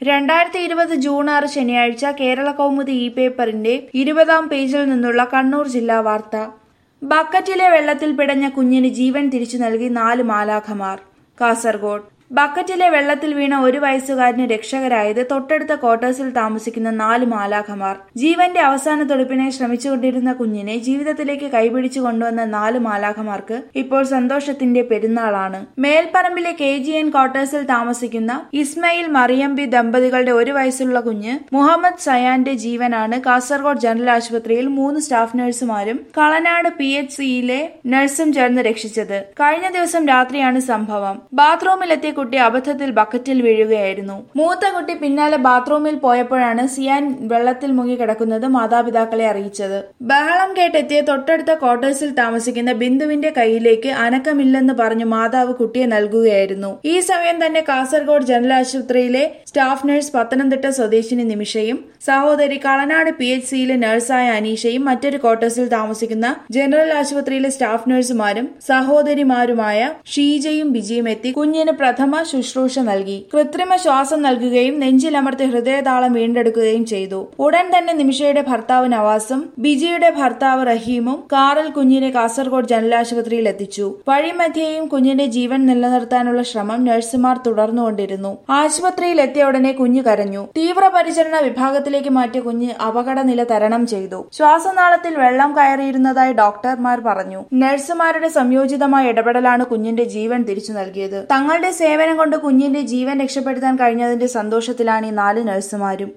രണ്ടായിരത്തി ഇരുപത് ജൂൺ ആറ് ശനിയാഴ്ച കേരള കൗമുദി ഇ പേപ്പറിന്റെ ഇരുപതാം പേജിൽ നിന്നുള്ള കണ്ണൂർ ജില്ലാ വാർത്ത ബക്കറ്റിലെ വെള്ളത്തിൽ പിടഞ്ഞ കുഞ്ഞിന് ജീവൻ തിരിച്ചു നൽകി നാല് മാലാഖമാർ കാസർഗോഡ് ബക്കറ്റിലെ വെള്ളത്തിൽ വീണ ഒരു വയസ്സുകാരന് രക്ഷകരായത് തൊട്ടടുത്ത ക്വാർട്ടേഴ്സിൽ താമസിക്കുന്ന നാല് മാലാഖമാർ ജീവന്റെ അവസാന തുടിപ്പിനായി ശ്രമിച്ചുകൊണ്ടിരുന്ന കുഞ്ഞിനെ ജീവിതത്തിലേക്ക് കൈപിടിച്ചു കൊണ്ടുവന്ന നാല് മാലാഖമാർക്ക് ഇപ്പോൾ സന്തോഷത്തിന്റെ പെരുന്നാളാണ് മേൽപ്പറമ്പിലെ കെ ജി എൻ ക്വാർട്ടേഴ്സിൽ താമസിക്കുന്ന ഇസ്മയിൽ മറിയമ്പി ദമ്പതികളുടെ ഒരു വയസ്സുള്ള കുഞ്ഞ് മുഹമ്മദ് സയാന്റെ ജീവനാണ് കാസർഗോഡ് ജനറൽ ആശുപത്രിയിൽ മൂന്ന് സ്റ്റാഫ് നഴ്സുമാരും കളനാട് പി എച്ച് സിയിലെ നഴ്സും ചേർന്ന് രക്ഷിച്ചത് കഴിഞ്ഞ ദിവസം രാത്രിയാണ് സംഭവം ബാത്റൂമിലെത്തിയ കുട്ടി അബദ്ധത്തിൽ ബക്കറ്റിൽ വീഴുകയായിരുന്നു മൂത്ത കുട്ടി പിന്നാലെ ബാത്റൂമിൽ പോയപ്പോഴാണ് സിയാൻ വെള്ളത്തിൽ മുങ്ങി കിടക്കുന്നത് മാതാപിതാക്കളെ അറിയിച്ചത് ബഹളം കേട്ടെത്തിയ തൊട്ടടുത്ത ക്വാർട്ടേഴ്സിൽ താമസിക്കുന്ന ബിന്ദുവിന്റെ കയ്യിലേക്ക് അനക്കമില്ലെന്ന് പറഞ്ഞു മാതാവ് കുട്ടിയെ നൽകുകയായിരുന്നു ഈ സമയം തന്നെ കാസർഗോഡ് ജനറൽ ആശുപത്രിയിലെ സ്റ്റാഫ് നഴ്സ് പത്തനംതിട്ട സ്വദേശിനി നിമിഷയും സഹോദരി കളനാട് പി എച്ച് സിയിലെ നഴ്സായ അനീഷയും മറ്റൊരു ക്വാർട്ടേഴ്സിൽ താമസിക്കുന്ന ജനറൽ ആശുപത്രിയിലെ സ്റ്റാഫ് നഴ്സുമാരും സഹോദരിമാരുമായ ഷീജയും ബിജിയും എത്തി കുഞ്ഞിന് പ്രഥമ ശുശ്രൂഷ നൽകി കൃത്രിമ ശ്വാസം നൽകുകയും നെഞ്ചിലമർത്തി ഹൃദയതാളം വീണ്ടെടുക്കുകയും ചെയ്തു ഉടൻ തന്നെ നിമിഷയുടെ ഭർത്താവ് നവാസും ബിജിയുടെ ഭർത്താവ് റഹീമും കാറിൽ കുഞ്ഞിനെ കാസർഗോഡ് ജനറൽ ആശുപത്രിയിൽ എത്തിച്ചു വഴിമധ്യേയും കുഞ്ഞിന്റെ ജീവൻ നിലനിർത്താനുള്ള ശ്രമം നഴ്സുമാർ തുടർന്നുകൊണ്ടിരുന്നു ആശുപത്രിയിൽ എത്തിയ ഉടനെ കുഞ്ഞ് കരഞ്ഞു തീവ്രപരിചരണ വിഭാഗത്തിലേക്ക് മാറ്റിയ കുഞ്ഞ് അപകടനില തരണം ചെയ്തു ശ്വാസനാളത്തിൽ വെള്ളം കയറിയിരുന്നതായി ഡോക്ടർമാർ പറഞ്ഞു നഴ്സുമാരുടെ സംയോജിതമായ ഇടപെടലാണ് കുഞ്ഞിന്റെ ജീവൻ തിരിച്ചു നൽകിയത് തങ്ങളുടെ സേവനം കൊണ്ട് കുഞ്ഞിന്റെ ജീവൻ രക്ഷപ്പെടുത്താൻ കഴിഞ്ഞതിന്റെ സന്തോഷത്തിലാണ് ഈ നാല് നഴ്സുമാരും